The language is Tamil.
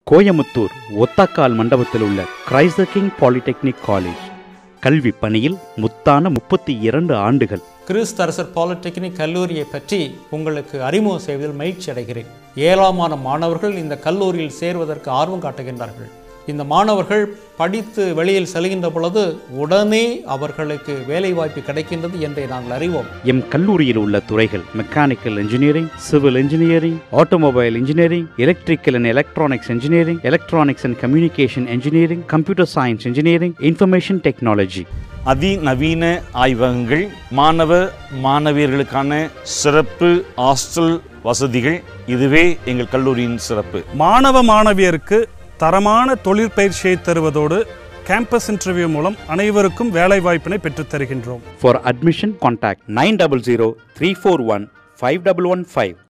கோயமுத்தூர் ஒத்தக்கால் மண்டபத்தில் உள்ள கிரைஸ்த கிங் பாலிடெக்னிக் காலேஜ் கல்வி பணியில் முத்தான முப்பத்தி இரண்டு ஆண்டுகள் கிறிஸ்தரசர் பாலிடெக்னிக் கல்லூரியை பற்றி உங்களுக்கு அறிமுகம் செய்வதில் மகிழ்ச்சி அடைகிறேன் ஏராளமான மாணவர்கள் இந்த கல்லூரியில் சேர்வதற்கு ஆர்வம் காட்டுகின்றார்கள் இந்த மாணவர்கள் படித்து வெளியில் செல்கின்ற பொழுது உடனே அவர்களுக்கு வேலைவாய்ப்பு கிடைக்கின்றது என்றே நாங்கள் அறிவோம் எம் கல்லூரியில் உள்ள துறைகள் mechanical engineering civil engineering automobile engineering electrical and electronics engineering electronics and communication engineering computer science engineering information technology அதிநவீன ஆய்வகங்கள் மாணவ மாணவியர்களுக்கான சிறப்பு ஹாஸ்டல் வசதிகள் இதுவே எங்கள் கல்லூரியின் சிறப்பு மாணவ மாணவியருக்கு தரமான தொழிற்பயிற்சியை தருவதோடு கேம்பஸ் இன்டர்வியூ மூலம் அனைவருக்கும் வேலைவாய்ப்பினை பெற்றுத் தருகின்றோம் for admission contact nine double zero three four one five double one five